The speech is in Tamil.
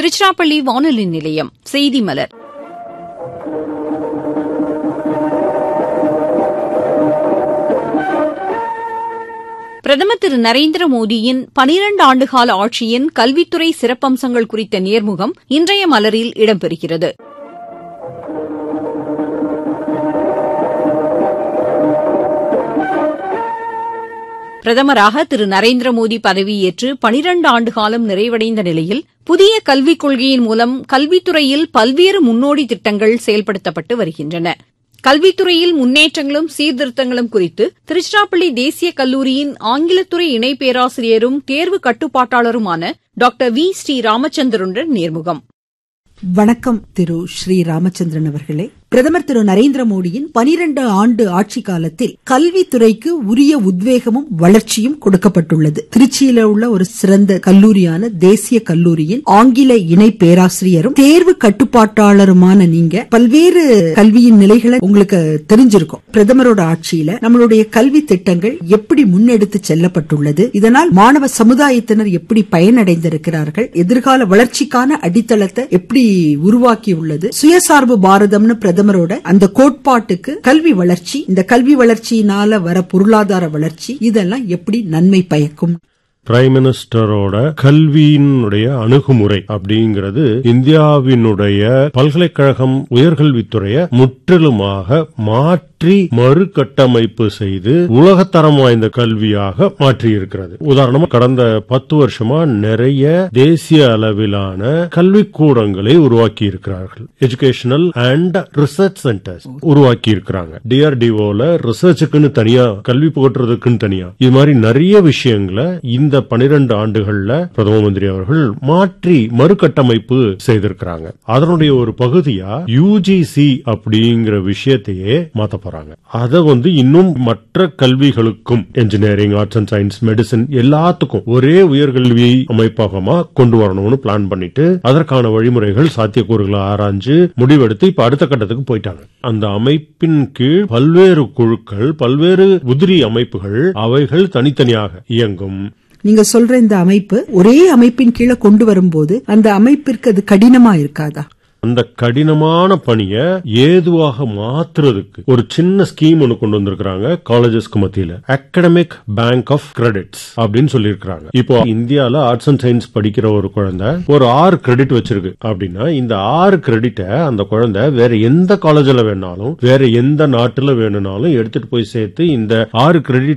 திருச்சிராப்பள்ளி வானொலி நிலையம் செய்தி மலர் பிரதமர் திரு நரேந்திர மோடியின் பனிரண்டு ஆண்டுகால ஆட்சியின் கல்வித்துறை சிறப்பம்சங்கள் குறித்த நேர்முகம் இன்றைய மலரில் இடம்பெறுகிறது பிரதமராக திரு நரேந்திர மோடி பதவியேற்று பனிரண்டு ஆண்டுகாலம் நிறைவடைந்த நிலையில் புதிய கல்விக் கொள்கையின் மூலம் கல்வித்துறையில் பல்வேறு முன்னோடி திட்டங்கள் செயல்படுத்தப்பட்டு வருகின்றன கல்வித்துறையில் முன்னேற்றங்களும் சீர்திருத்தங்களும் குறித்து திருச்சிராப்பள்ளி தேசிய கல்லூரியின் ஆங்கிலத்துறை இணை பேராசிரியரும் தேர்வு கட்டுப்பாட்டாளருமான டாக்டர் வி ஸ்ரீ ராமச்சந்திரனுடன் நேர்முகம் வணக்கம் திரு ஸ்ரீ ராமச்சந்திரன் அவர்களே பிரதமர் திரு நரேந்திர மோடியின் பனிரண்டு ஆண்டு ஆட்சி காலத்தில் கல்வித்துறைக்கு உரிய உத்வேகமும் வளர்ச்சியும் கொடுக்கப்பட்டுள்ளது திருச்சியில உள்ள ஒரு சிறந்த கல்லூரியான தேசிய கல்லூரியின் ஆங்கில இணை பேராசிரியரும் தேர்வு கட்டுப்பாட்டாளருமான நீங்க பல்வேறு கல்வியின் நிலைகளை உங்களுக்கு தெரிஞ்சிருக்கும் பிரதமரோட ஆட்சியில நம்மளுடைய கல்வி திட்டங்கள் எப்படி முன்னெடுத்து செல்லப்பட்டுள்ளது இதனால் மாணவ சமுதாயத்தினர் எப்படி பயனடைந்திருக்கிறார்கள் எதிர்கால வளர்ச்சிக்கான அடித்தளத்தை எப்படி உருவாக்கியுள்ளது சுயசார்பு பாரதம்னு பிரதமரோட அந்த கோட்பாட்டுக்கு கல்வி வளர்ச்சி இந்த கல்வி வளர்ச்சியினால வர பொருளாதார வளர்ச்சி இதெல்லாம் எப்படி நன்மை பயக்கும் பிரைம் மினிஸ்டரோட கல்வியினுடைய அணுகுமுறை அப்படிங்கிறது இந்தியாவினுடைய பல்கலைக்கழகம் உயர்கல்வித்துறையை முற்றிலுமாக மாற்றி மறுகட்டமைப்பு செய்து உலகத்தரம் வாய்ந்த கல்வியாக மாற்றி இருக்கிறது உதாரணமா கடந்த பத்து வருஷமா நிறைய தேசிய அளவிலான கல்விக்கூடங்களை உருவாக்கி இருக்கிறார்கள் எஜுகேஷனல் அண்ட் ரிசர்ச் சென்டர்ஸ் உருவாக்கி இருக்கிறாங்க டிஆர்டிஓல ரிசர்ச்சுக்குன்னு தனியா கல்வி புகட்டுறதுக்குன்னு தனியா இது மாதிரி நிறைய விஷயங்களை இந்த பனிரெண்டு ஆண்டுகள்ல பிரதம மந்திரி அவர்கள் மாற்றி மறுகட்டமைப்பு செய்திருக்கிறாங்க அதனுடைய ஒரு பகுதியா யூஜிசி அப்படிங்கிற விஷயத்தையே மாத்த போறாங்க அதை வந்து இன்னும் மற்ற கல்விகளுக்கும் engineering arts and science medicine எல்லாத்துக்கும் ஒரே உயர்கல்வி அமைப்பகமா கொண்டு வரணும்னு பிளான் பண்ணிட்டு அதற்கான வழிமுறைகள் சாத்தியக்கூறுகளை ஆராய்ஞ்சு முடிவெடுத்து இப்ப அடுத்த கட்டத்துக்கு போயிட்டாங்க அந்த அமைப்பின் கீழ் பல்வேறு குழுக்கள் பல்வேறு உதிரி அமைப்புகள் அவைகள் தனித்தனியாக இயங்கும் நீங்க சொல்ற இந்த அமைப்பு ஒரே அமைப்பின் கீழே கொண்டு வரும்போது அந்த அமைப்பிற்கு அது கடினமா இருக்காதா அந்த கடினமான பணியை ஏதுவாக மாத்துறதுக்கு ஒரு சின்ன ஸ்கீம் ஒன்னு கொண்டு வந்திருக்காங்க காலேஜஸ்க்கு மத்தியில அகடமிக் பேங்க் ஆஃப் கிரெடிட்ஸ் அப்படின்னு சொல்லியிருக்காங்க இப்போ இந்தியால ஆர்ட்ஸ் அண்ட் சயின்ஸ் படிக்கிற ஒரு குழந்தை ஒரு ஆறு கிரெடிட் வச்சிருக்கு அப்படின்னா இந்த ஆறு கிரெடிட்டை அந்த குழந்தை வேற எந்த காலேஜ்ல வேணாலும் வேற எந்த நாட்டுல வேணும்னாலும் எடுத்துட்டு போய் சேர்த்து இந்த ஆறு கிரெடிட்